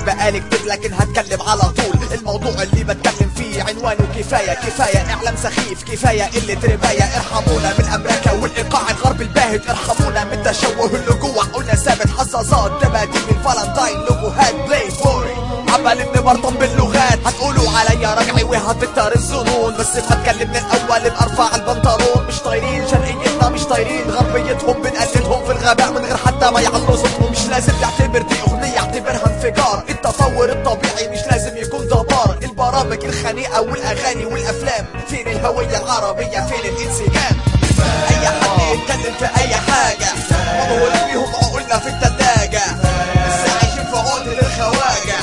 بقالي كتير لكن هتكلم على طول الموضوع اللي بتكلم فيه عنوانه كفاية كفاية اعلام سخيف كفاية قلة رباية ارحمونا من امريكا والايقاع الغرب الباهت ارحمونا من تشوه اللي جوه قلنا ثابت حظاظات دباديب الفالنتاين لوجوهات بلاي بوي عمال نبرطم باللغات هتقولوا عليا رجعي وهتكتر الظنون بس ما اتكلم من الاول ارفع البنطلون مش طايرين شرقيتنا مش طايرين غربيتهم بنقلدهم في الغباء من غير حتى ما يعلوا صوتهم مش لازم تعتبر دي اغنيه اعتبرها انفجار التطور الطبيعي مش لازم يكون دمار البرامج الخنيقه والاغاني والافلام فين الهويه العربيه فين الانسجام اي حد يتكلم في اي حاجه مضغوط بيهم عقولنا في التلاجه بس عايشين في عقده الخواجه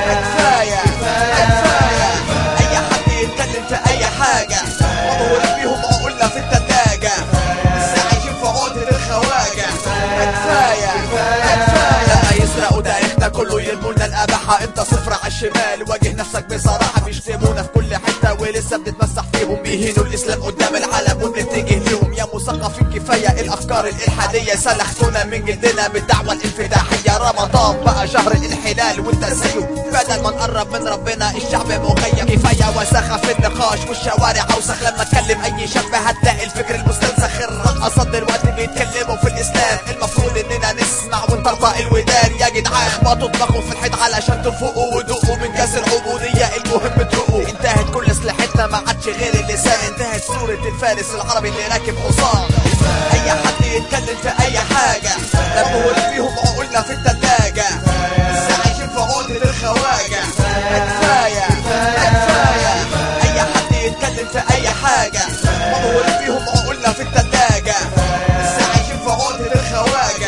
كفايه كفايه اي حد يتكلم في اي حاجه مضغوط بيهم عقولنا في التلاجه بس عايشين في عقده الخواجه كفايه كفايه لما يسرقوا تاريخنا كله يرمونا الاباحه انت صفر على الشمال واجه نفسك بصراحه بيشتمونا في كل حته ولسه بنتمسح فيهم بيهينوا الاسلام قدام العالم ونتجه لهم يا مثقفين كفايه الافكار الالحاديه سلختونا من جلدنا بالدعوه الانفتاحيه رمضان بقى شهر الانحلال والتسيب بدل ما نقرب من ربنا الشعب مغيب كفايه وسخه في النقاش والشوارع اوسخ لما اتكلم اي شاب هتلاقي الفكر المستنسخ الرقصات دلوقتي بيتكلموا في الاسلام المفروض اننا نسمع ونطرطق الودان يا جدعان اخبطوا دماغكم في الحيط علشان تفوقوا ودوقوا من كاس العبوديه المهم تروقوا انتهت كل اسلحتنا ما عادش غير اللسان انتهت صوره الفارس العربي اللي راكب حصان اي حد يتكلم في اي حاجه نبهوا بيهم عقولنا في التلاجه بس عايشين في عقده الخواجه كفايه كفايه اي حد يتكلم في اي حاجه نبهوا بيهم عقولنا في التلاجه بس عايشين في عقده الخواجه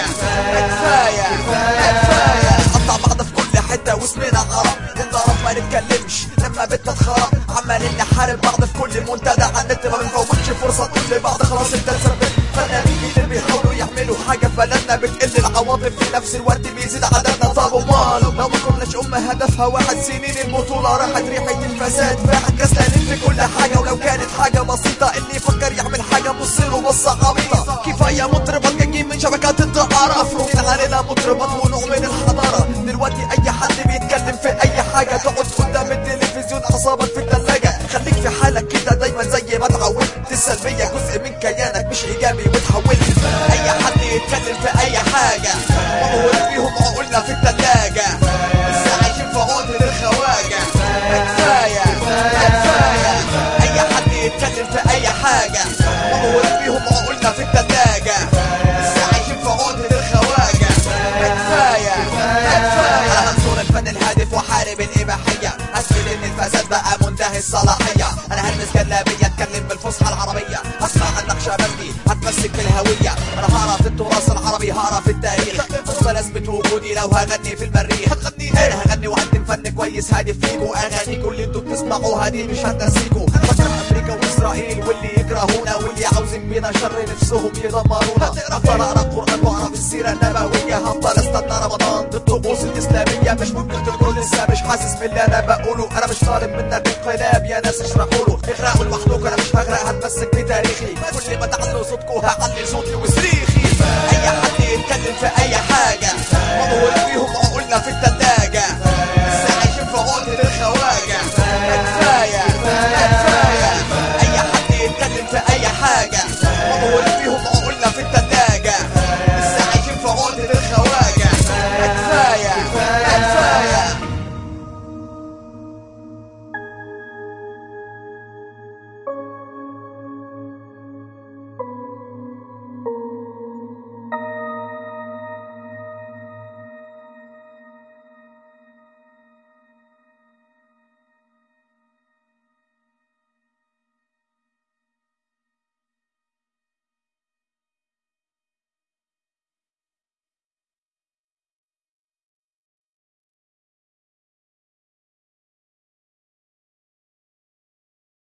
كفايه كفايه قطع بعض في كل حته واسمنا غرام نضرب ما نتكلمش لما بنت اتخرب عمالين نحارب بعض في كل منتدى على النت ما بنفوتش فرصه نقول لبعض خلاص انت تثبت فنانين اللي بيحاولوا يعملوا حاجه في بلدنا بتقل العواطف في نفس الوقت بيزيد عددنا طب امال لو ما كناش ام هدفها واحد سنين البطوله راحت ريحه الفساد فاحد كسلانين في كل حاجه ولو كانت حاجه بسيطه اللي يفكر يعمل حاجه بصيله بصه عبيطه كفايه مطربات جايين من شبكات الدعاره افرض علينا مطربات ونوع من الحضاره دلوقتي اي حد بيتكلم في اي حاجه تقعد قدام التلفزيون اعصابك في الثلاجه خليك في حالك كده دايما زي ما اتعودت السلبيه جزء من كيانك مش ايجابي وتحولت اي حد يتكلم في اي حاجه مضغوط بيهم عقولنا في الثلاجه بس عايشين في عقده الخواجه كفايه كفايه اي حد يتكلم في اي حاجه مضغوط بيهم عقولنا في الثلاجه بس عايشين في عقده الخواجه كفايه كفايه انا هنصور الفن الهادف واحارب الاباحيه اثبت ان الفساد بقى منتهي الصلاحيه انا هلبس جلابيه اتكلم بالفصحى العربيه اسمع عن نقشبندي هتمسك بالهويه انا هقرا في التراث العربي هقرا في التاريخ افضل اثبت وجودي لو هغني في المريخ هتغني انا هغني وهقدم فن كويس هادف فيكو اغانيكم اللي انتوا بتسمعوها دي مش هتنسيكوا فاكر امريكا واسرائيل واللي يكرهونا واللي عاوزين بينا شر نفسهم يدمرونا افضل اقرا القران واقرا في السيره النبويه هفضل استنى رمضان ضد الطقوس الاسلاميه مش ممكن تكون لسه مش حاسس باللي انا بقوله انا مش طالب منك انقلاب يا ناس اشرحوا له اغرقوا لوحدكم انا مش هغرق هتمسك بتاريخي كل ما تعلوا صوتكم هعلي صوتي وصريخي اي حد يتكلم في اي حاجه مضغوط بيهم عقولنا في التلاجة